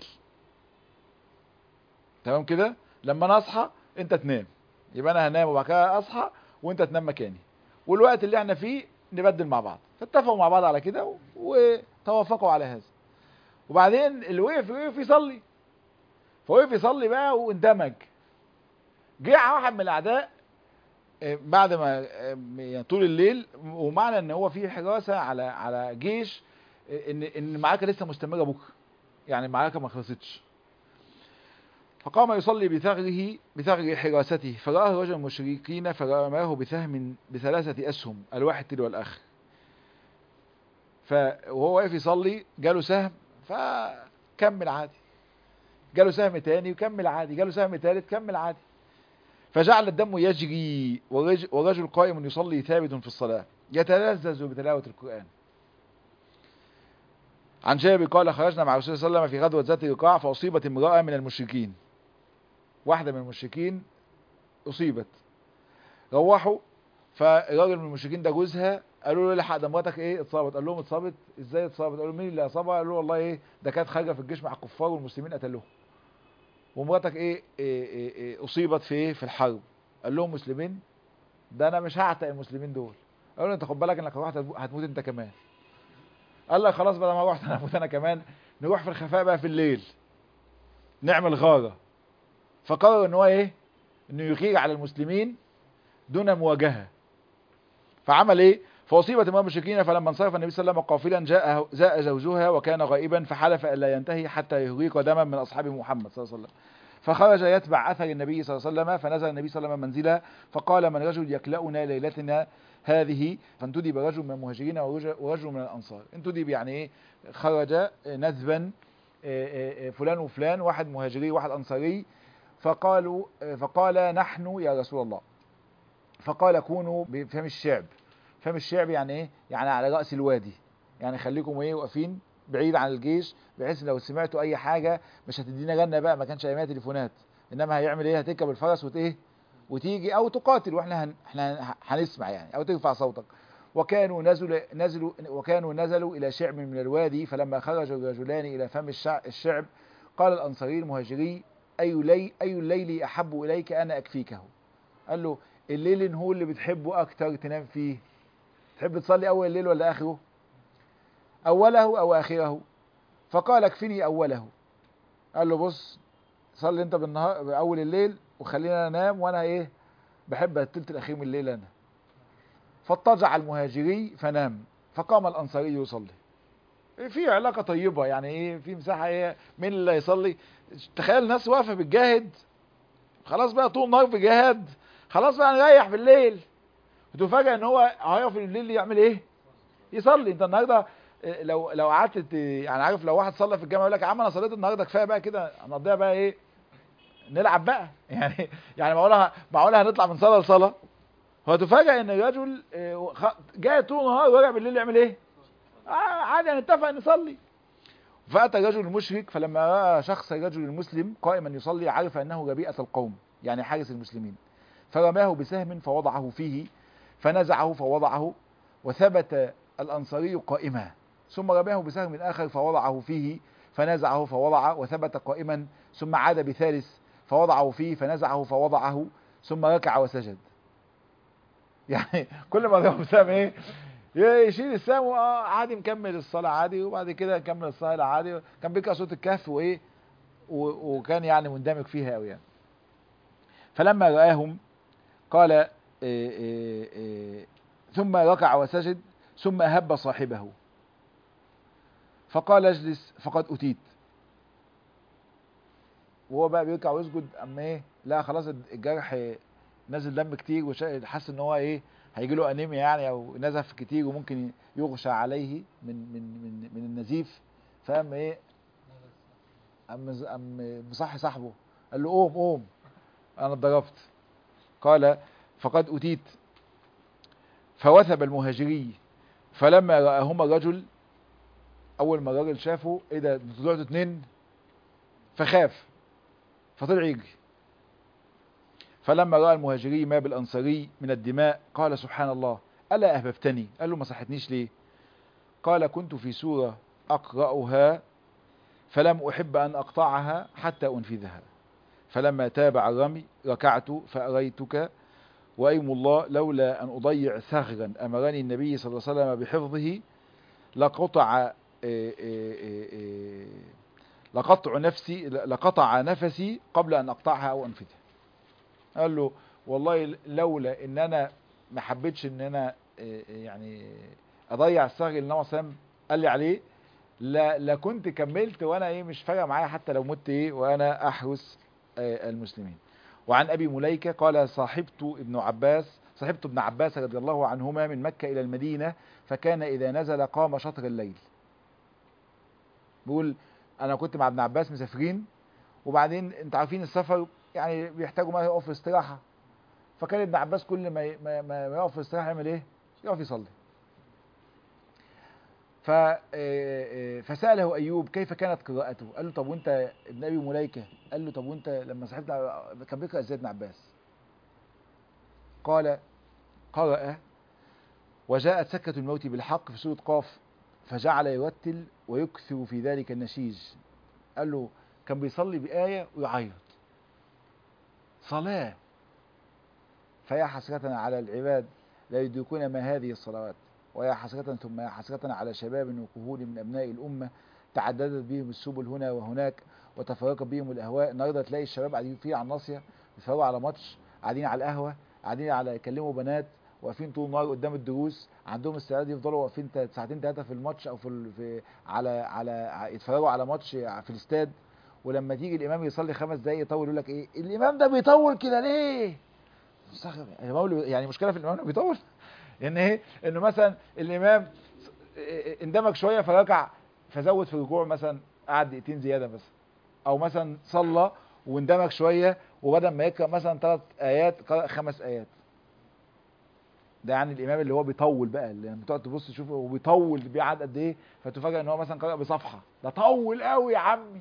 تمام كده لما انا اصحى انت تنام يبقى انا هنام وبعد كده اصحى وانت تنام مكاني والوقت اللي احنا فيه نبدل مع بعض فاتفقوا مع بعض على كده و- وتوافقوا على هذا وبعدين اللي وقف وقف يصلي فوقف يصلي بقى واندمج جه واحد من الاعداء آه، بعد ما آه، يعني طول الليل ومعنى ان هو في حراسه على على جيش آه، ان ان المعركه لسه مستمره بكره يعني المعركه ما خلصتش فقام يصلي بثغره بثغر حراسته فرآه رجل المشركين فرماه بسهم بثلاثة أسهم الواحد تلو الآخر فوهو واقف يصلي جاله سهم فكمل عادي جاله سهم تاني وكمل عادي جاله سهم تالت كمل عادي فجعل الدم يجري ورجل, ورجل قائم يصلي ثابت في الصلاة يتلذذ بتلاوة القرآن عن جابر قال خرجنا مع رسول الله صلى الله عليه وسلم في غزوة ذات الرقاع فأصيبت امرأة من المشركين واحدة من المشركين أصيبت روحوا فالراجل من المشركين ده جوزها قالوا له الحق ده مراتك ايه اتصابت قال لهم اتصابت ازاي اتصابت قالوا مين اللي اصابها قالوا له والله ايه ده كانت خارجه في الجيش مع الكفار والمسلمين قتلوها ومراتك إيه, إيه, إيه, ايه اصيبت في ايه في الحرب قال لهم مسلمين ده انا مش هعتق المسلمين دول قالوا له انت خد بالك انك رحت هتموت انت كمان قال لك خلاص بدل ما رحت انا هموت انا كمان نروح في الخفاء بقى في الليل نعمل غاره فقرر ان هو ايه انه يغير على المسلمين دون مواجهه فعمل ايه فأصيبت امرأة المشركين فلما انصرف النبي صلى الله عليه وسلم قافلا جاء جاء زوجها وكان غائبا فحلف الا ينتهي حتى يهريق دما من اصحاب محمد صلى الله عليه وسلم فخرج يتبع اثر النبي صلى الله عليه وسلم فنزل النبي صلى الله عليه وسلم منزله فقال من رجل يكلأنا ليلتنا هذه فانتدب رجل من المهاجرين ورجل من الانصار انتدب يعني ايه خرج نذبا فلان وفلان واحد مهاجري واحد انصاري فقالوا فقال نحن يا رسول الله فقال كونوا بفهم الشعب فهم الشعب يعني ايه يعني على رأس الوادي يعني خليكم ايه واقفين بعيد عن الجيش بحيث لو سمعتوا اي حاجة مش هتدينا غنى بقى ما كانش ايامها تليفونات انما هيعمل ايه هتركب الفرس وت ايه وتيجي او تقاتل واحنا هن... احنا هنسمع يعني او ترفع صوتك وكانوا نزلوا نزلوا وكانوا نزلوا الى شعب من الوادي فلما خرج الرجلان الى فم الشعب قال الانصاري المهاجري اي لي اي الليل احب اليك انا اكفيكه قال له الليل هو اللي بتحبه اكتر تنام فيه تحب تصلي اول الليل ولا اخره اوله او اخره فقال اكفني اوله قال له بص صلي انت بالنهار باول الليل وخلينا انام وانا ايه بحب الثلث الاخير من الليل انا فاضطجع المهاجري فنام فقام الانصاري يصلي في علاقه طيبه يعني ايه في مساحه ايه مين اللي هيصلي تخيل الناس واقفه بتجاهد خلاص بقى طول النهار في جهاد خلاص بقى نريح في الليل وتفاجئ ان هو هيقف في الليل يعمل ايه يصلي انت النهارده لو لو قعدت يعني عارف لو واحد صلى في الجامعه يقول لك يا عم انا صليت النهارده كفايه بقى كده هنقضيها بقى ايه نلعب بقى يعني يعني معقولها معقولها هنطلع من صلاه لصلاه وتفاجئ ان الرجل جاي طول النهار وراجع بالليل يعمل ايه عادي هنتفق نصلي فاتى الرجل المشرك فلما راى شخص الرجل المسلم قائما يصلي عرف انه ربيئه القوم يعني حارس المسلمين فرماه بسهم فوضعه فيه فنزعه فوضعه وثبت الأنصاري قائما ثم رماه بسهم آخر فوضعه فيه فنزعه فوضع وثبت قائما ثم عاد بثالث فوضعه فيه فنزعه فوضعه ثم ركع وسجد يعني كل ما رماه بسهم ايه يشيل السهم عادي مكمل الصلاة عادي وبعد كده نكمل الصلاة عادي كان بيقرأ صوت الكهف وايه وكان يعني مندمج فيها قوي يعني فلما رآهم قال إيه إيه إيه ثم ركع وسجد ثم أهب صاحبه فقال اجلس فقد أتيت وهو بقى بيركع ويسجد اما ايه لا خلاص الجرح نزل دم كتير وحس ان هو ايه هيجي له انيميا يعني او نزف كتير وممكن يغشى عليه من من من من النزيف فقام ايه ام ام مصحي صاحبه قال له قوم قوم انا اتضربت قال فقد أتيت فوثب المهاجري فلما رآهما الرجل أول ما الراجل شافه إيه ده طلعتوا اتنين فخاف فطلع يجري فلما رأى المهاجري ما بالأنصاري من الدماء قال سبحان الله ألا أهببتني قال له ما صحتنيش ليه قال كنت في سورة أقرأها فلم أحب أن أقطعها حتى أنفذها فلما تابع الرمي ركعت فأريتك وأيم الله لولا أن أضيع ثغرا أمرني النبي صلى الله عليه وسلم بحفظه لقطع لقطع نفسي لقطع نفسي قبل أن أقطعها أو أنفذها قال له والله لولا ان انا ما حبيتش ان انا يعني اضيع الثغر اللي النبي صلى قال لي عليه لا لا كنت كملت وانا ايه مش فارقه معايا حتى لو مت ايه وانا احرس آه، المسلمين وعن أبي مليكة قال صاحبت ابن عباس صاحبت ابن عباس رضي الله عنهما من مكة إلى المدينة فكان إذا نزل قام شطر الليل بيقول أنا كنت مع ابن عباس مسافرين وبعدين انت عارفين السفر يعني بيحتاجوا ما يقف في استراحة فكان ابن عباس كل ما ي- ما, ما ما يقف في استراحة يعمل ايه؟ يقف يصلي ف آه، آه، فسأله أيوب كيف كانت قراءته قال له طب وانت ابن أبي مليكة قال له طب وانت لما صاحبنا كان بيقرأ ازاي ابن عباس قال قرأ وجاءت سكة الموت بالحق في سورة قاف فجعل يرتل ويكثر في ذلك النشيج قال له كان بيصلي بآية ويعيط صلاة فيا حسرة على العباد لا يدركون ما هذه الصلوات ويا حسرة ثم يا حسرة على شباب وكهول من أبناء الأمة تعددت بهم السبل هنا وهناك وتفرقت بهم الأهواء النهارده تلاقي الشباب قاعدين فيه على الناصية بيتفرجوا على ماتش قاعدين على القهوة قاعدين على يكلموا بنات واقفين طول النهار قدام الدروس عندهم استعداد يفضلوا واقفين تا- ساعتين ثلاثة في الماتش أو في, ال- في على على ع- يتفرجوا على ماتش في الاستاد ولما تيجي الإمام يصلي خمس دقايق يطول يقول لك إيه الإمام ده بيطول كده ليه؟ مستغرب الإمام اللي- يعني مشكلة في الإمام إنه بيطول ان ايه انه مثلا الامام اندمج شويه فركع فزود في الركوع مثلا قعد دقيقتين زياده مثلا او مثلا صلى واندمج شويه وبدل ما يقرا مثلا ثلاث ايات قرا خمس ايات ده يعني الامام اللي هو بيطول بقى اللي لما تقعد تبص تشوف هو بيطول بيقعد قد ايه فتفاجئ ان هو مثلا قرا بصفحه ده طول قوي يا عمي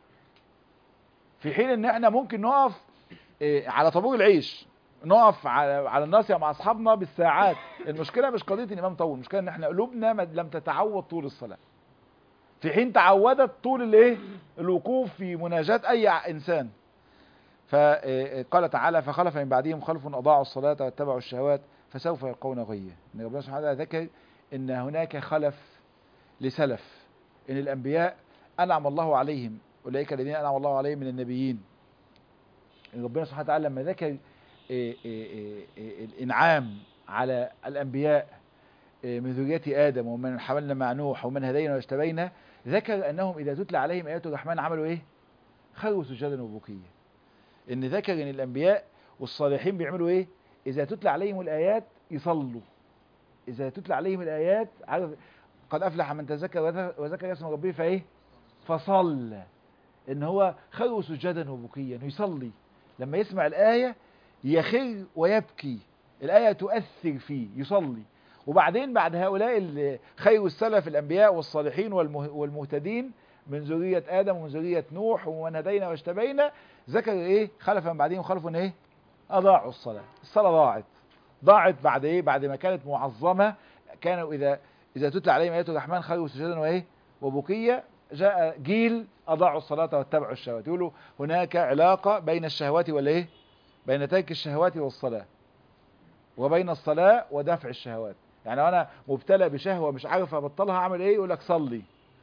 في حين ان احنا ممكن نقف إيه، على طابور العيش نقف على على الناصيه مع اصحابنا بالساعات المشكله مش قضيه ان الامام طول المشكله ان احنا قلوبنا ما- لم تتعود طول الصلاه في حين تعودت طول الايه الوقوف في مناجاه اي انسان فقال تعالى فخلف من بعدهم خلف اضاعوا الصلاه واتبعوا الشهوات فسوف يلقون غيا ان ربنا سبحانه وتعالى ذكر ان هناك خلف لسلف ان الانبياء انعم الله عليهم اولئك الذين انعم الله عليهم من النبيين إن ربنا سبحانه وتعالى لما ذكر إيه إيه إيه إيه الإنعام على الأنبياء إيه من ذرية آدم ومن حملنا مع نوح ومن هدينا واجتبينا ذكر أنهم إذا تتلى عليهم آيات الرحمن عملوا إيه؟ خروا سجدا وبكيا إن ذكر إن الأنبياء والصالحين بيعملوا إيه؟ إذا تتلى عليهم الآيات يصلوا إذا تتلى عليهم الآيات عارف قد أفلح من تذكر وذ- وذكر اسم ربه فإيه؟ فصلى إن هو خروا سجدا وبكيا يصلي لما يسمع الآية يخر ويبكي الآية تؤثر فيه يصلي وبعدين بعد هؤلاء ال- خير السلف الأنبياء والصالحين والمه- والمهتدين من ذرية آدم ومن ذرية نوح ومن هدينا واجتبينا ذكر إيه خلف من بعدهم خلف إيه أضاعوا الصلاة الصلاة ضاعت ضاعت بعد إيه بعد ما كانت معظمة كانوا إذا إذا تتلى عليهم آيات الرحمن خروا سجدا وإيه وبكية جاء جيل أضاعوا الصلاة واتبعوا الشهوات يقولوا هناك علاقة بين الشهوات والإيه بين ترك الشهوات والصلاة وبين الصلاة ودفع الشهوات يعني لو انا مبتلى بشهوة مش عارف ابطلها اعمل ايه يقول لك صلي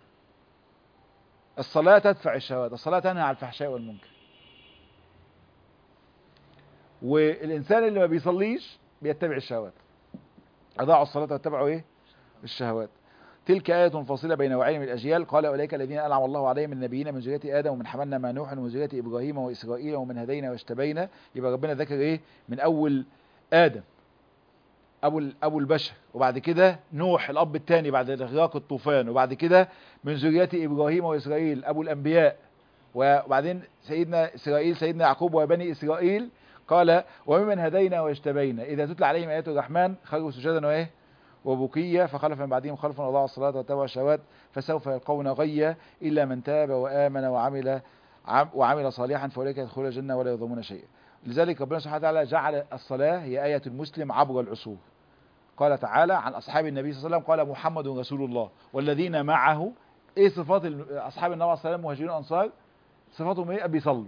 الصلاة تدفع الشهوات الصلاة تنهى عن الفحشاء والمنكر والانسان اللي ما بيصليش بيتبع الشهوات اضاعوا الصلاة واتبعوا ايه الشهوات تلك آية فاصلة بين وعين من الأجيال قال أولئك الذين أنعم الله عليهم من النبيين من ذرية آدم ومن حملنا مع نوح ومن ذرية إبراهيم وإسرائيل ومن هدينا واجتبينا يبقى ربنا ذكر إيه من أول آدم أبو أبو البشر وبعد كده نوح الأب الثاني بعد إغراق الطوفان وبعد كده من ذرية إبراهيم وإسرائيل أبو الأنبياء وبعدين سيدنا إسرائيل سيدنا يعقوب وبني إسرائيل قال وممن هدينا واجتبينا إذا تتلى عليهم آيات الرحمن خرجوا سجدا وإيه وبكية فخلف من بعدهم خلف وضاعوا الصلاة واتبعوا الشهوات فسوف يلقون غيا إلا من تاب وآمن وعمل عم وعمل صالحا فأولئك يدخلون الجنة ولا يظلمون شيئا لذلك ربنا سبحانه وتعالى جعل الصلاة هي آية المسلم عبر العصور قال تعالى عن أصحاب النبي صلى الله عليه وسلم قال محمد رسول الله والذين معه إيه صفات أصحاب النبي صلى الله عليه وسلم مهاجرين أنصار صفاتهم إيه بيصلوا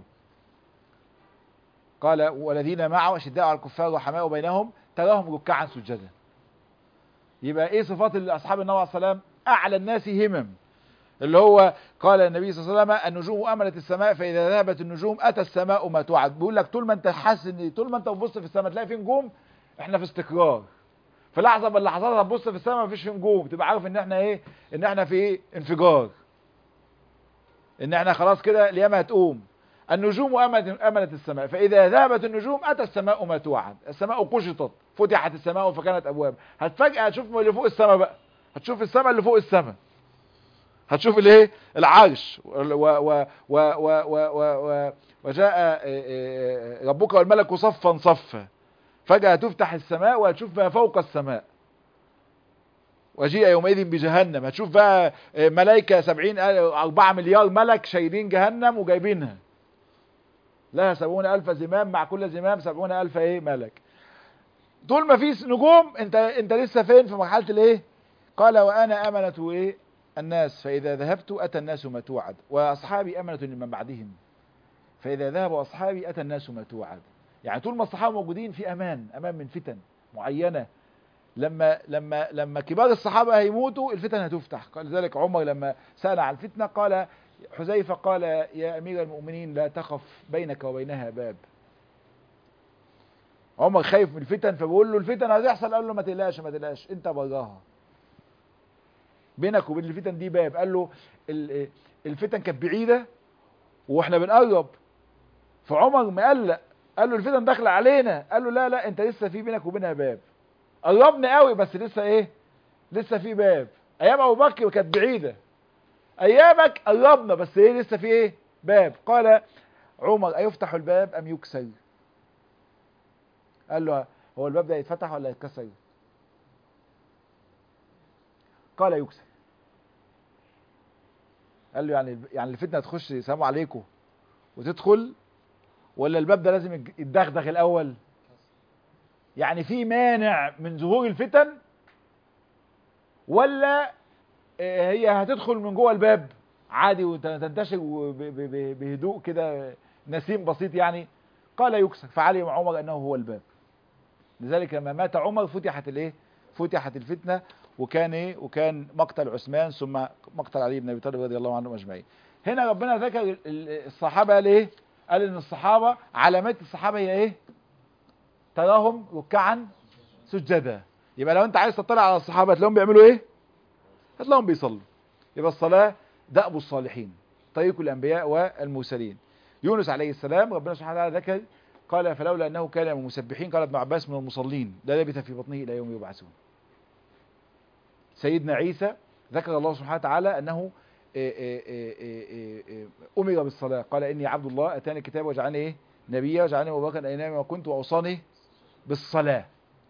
قال والذين معه أشداء على الكفار رحماء بينهم تراهم ركعا سجدا يبقى ايه صفات اصحاب النبي عليه السلام اعلى الناس همم اللي هو قال النبي صلى الله عليه وسلم النجوم امنت السماء فاذا ذهبت النجوم اتى السماء ما توعد بيقول لك طول ما انت حاسس ان طول ما انت بتبص في السماء تلاقي في نجوم احنا في استقرار في لحظه من اللحظات هتبص في السماء مفيش في نجوم تبقى عارف ان احنا ايه ان احنا في ايه انفجار ان احنا خلاص كده اليامه هتقوم النجوم أمنت, أمنت السماء فإذا ذهبت النجوم أتى السماء ما توعد السماء قشطت فتحت السماء فكانت أبواب هتفجأة هتشوف اللي فوق السماء بقى هتشوف السماء اللي فوق السماء هتشوف الايه العرش و و و و و و وجاء ربك والملك صفا صفا فجأة تفتح السماء وهتشوف ما فوق السماء وجيء يومئذ بجهنم هتشوف بقى ملائكة سبعين أربعة مليار ملك شايلين جهنم وجايبينها لها سبعون ألف زمام مع كل زمام سبعون ألف ايه ملك طول ما في نجوم انت انت لسه فين في مرحلة الايه قال وانا امنة ايه الناس فاذا ذهبت اتى الناس ما توعد واصحابي امنة لمن بعدهم فاذا ذهب اصحابي اتى الناس ما توعد يعني طول ما الصحابة موجودين في امان امان من فتن معينة لما لما لما كبار الصحابة هيموتوا الفتن هتفتح قال ذلك عمر لما سأل عن الفتنة قال حذيفة قال يا أمير المؤمنين لا تخف بينك وبينها باب عمر خايف من الفتن فبقول له الفتن هتحصل قال له ما تقلقش ما تقلقش انت براها بينك وبين الفتن دي باب قال له الفتن كانت بعيدة واحنا بنقرب فعمر مقلق قال له الفتن داخله علينا قال له لا لا انت لسه في بينك وبينها باب قربنا قوي بس لسه ايه لسه في باب ايام ابو بكر كانت بعيده ايامك قربنا بس ايه لسه في ايه باب قال عمر ايفتح الباب ام يكسر قال له هو الباب ده يتفتح ولا يتكسر قال يكسر قال له يعني يعني الفتنه تخش سلام عليكم وتدخل ولا الباب ده لازم يتدغدغ الاول يعني في مانع من ظهور الفتن ولا هي هتدخل من جوه الباب عادي وتنتشر بهدوء كده نسيم بسيط يعني قال يكسر فعلم عمر انه هو الباب لذلك لما مات عمر فتحت الايه فتحت الفتنه وكان ايه وكان مقتل عثمان ثم مقتل علي بن ابي طالب رضي الله عنهم اجمعين هنا ربنا ذكر الصحابه قال ايه قال ان الصحابه علامات الصحابه هي ايه تراهم ركعا سجدا يبقى لو انت عايز تطلع على الصحابه تلاقيهم بيعملوا ايه هتلاقيهم بيصلوا يبقى الصلاه دأب الصالحين طريق الانبياء والمرسلين يونس عليه السلام ربنا سبحانه وتعالى ذكر قال فلولا انه كان من المسبحين قال ابن عباس من المصلين لا لبث في بطنه الى يوم يبعثون سيدنا عيسى ذكر الله سبحانه وتعالى انه امر بالصلاه قال اني عبد الله اتاني الكتاب وجعلني ايه نبيا وجعلني مباركا اينما كنت واوصاني بالصلاه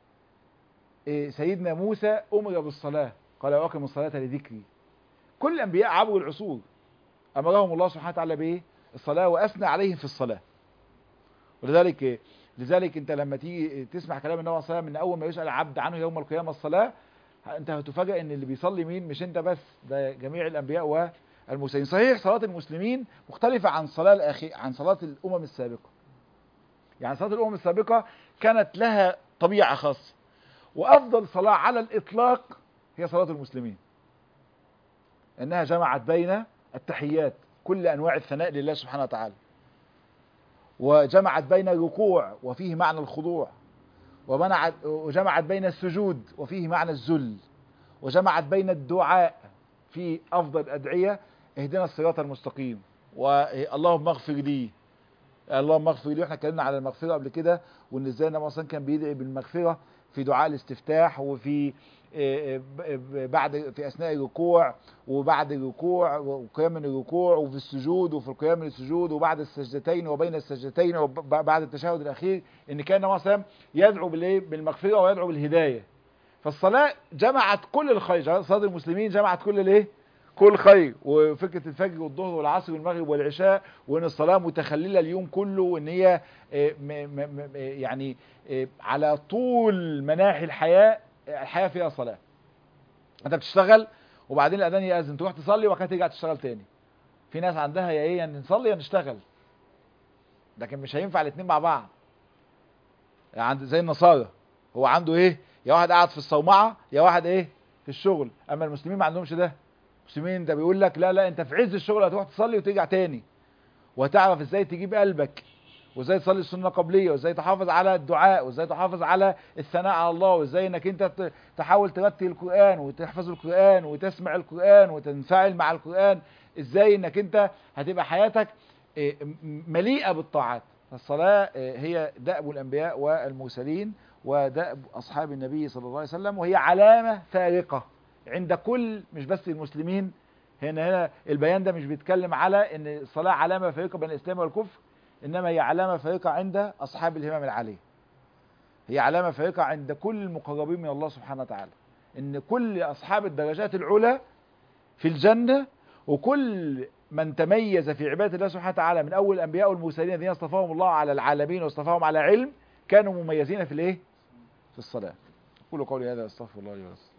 سيدنا موسى امر بالصلاه قال واقم الصلاه لذكري كل الانبياء عبر العصور امرهم الله سبحانه وتعالى بايه الصلاه واثنى عليهم في الصلاه ولذلك لذلك انت لما تيجي تسمع كلام النبي صلى الله عليه وسلم من اول ما يسال عبد عنه يوم القيامه الصلاه انت هتفاجئ ان اللي بيصلي مين مش انت بس ده جميع الانبياء والمرسلين صحيح صلاه المسلمين مختلفه عن صلاه الاخي عن صلاه الامم السابقه يعني صلاه الامم السابقه كانت لها طبيعه خاصه وافضل صلاه على الاطلاق هي صلاه المسلمين انها جمعت بين التحيات كل انواع الثناء لله سبحانه وتعالى وجمعت بين الركوع وفيه معنى الخضوع ومنعت وجمعت بين السجود وفيه معنى الذل وجمعت بين الدعاء في افضل الادعيه اهدنا الصراط المستقيم واللهم اغفر لي اللهم اغفر لي واحنا اتكلمنا على المغفره قبل كده وان ازاي النبي صلى كان بيدعي بالمغفره في دعاء الاستفتاح وفي بعد في اثناء الركوع وبعد الركوع وقيام من الركوع وفي السجود وفي القيام من السجود وبعد السجدتين وبين السجدتين وبعد التشهد الاخير ان كان النبي صلى يدعو بالايه بالمغفره ويدعو بالهدايه فالصلاه جمعت كل الخير صلاه المسلمين جمعت كل الايه كل خير وفكره الفجر والظهر والعصر والمغرب والعشاء وان الصلاه متخلله اليوم كله وان هي يعني على طول مناحي الحياه الحياه فيها صلاه انت بتشتغل وبعدين الاذان ياذن تروح تصلي وبعد كده ترجع تشتغل تاني في ناس عندها يا ايه يعني نصلي يا نشتغل لكن مش هينفع الاثنين مع بعض يعني زي النصارى هو عنده ايه يا واحد قاعد في الصومعه يا واحد ايه في الشغل اما المسلمين ما عندهمش ده المسلمين ده بيقول لك لا لا انت في عز الشغل هتروح تصلي وترجع تاني وهتعرف ازاي تجيب قلبك وازاي تصلي السنه قبليه وازاي تحافظ على الدعاء وازاي تحافظ على الثناء على الله وازاي انك انت تحاول ترتل القران وتحفظ القران وتسمع القران وتنفعل مع القران ازاي انك انت هتبقى حياتك إيه، م- مليئة بالطاعات الصلاة إيه، هي دأب الأنبياء والمرسلين ودأب أصحاب النبي صلى الله عليه وسلم وهي علامة فارقة عند كل مش بس المسلمين هنا هنا البيان ده مش بيتكلم على ان الصلاة علامة فارقة بين الإسلام والكفر إنما هي علامة فارقة عند أصحاب الهمم العالية هي علامة فارقة عند كل المقربين من الله سبحانه وتعالى إن كل أصحاب الدرجات العلى في الجنة وكل من تميز في عبادة الله سبحانه وتعالى من أول الأنبياء والمرسلين الذين اصطفاهم الله على العالمين واصطفاهم على علم كانوا مميزين في الإيه؟ في الصلاة قولوا قولي هذا استغفر الله لي ولكم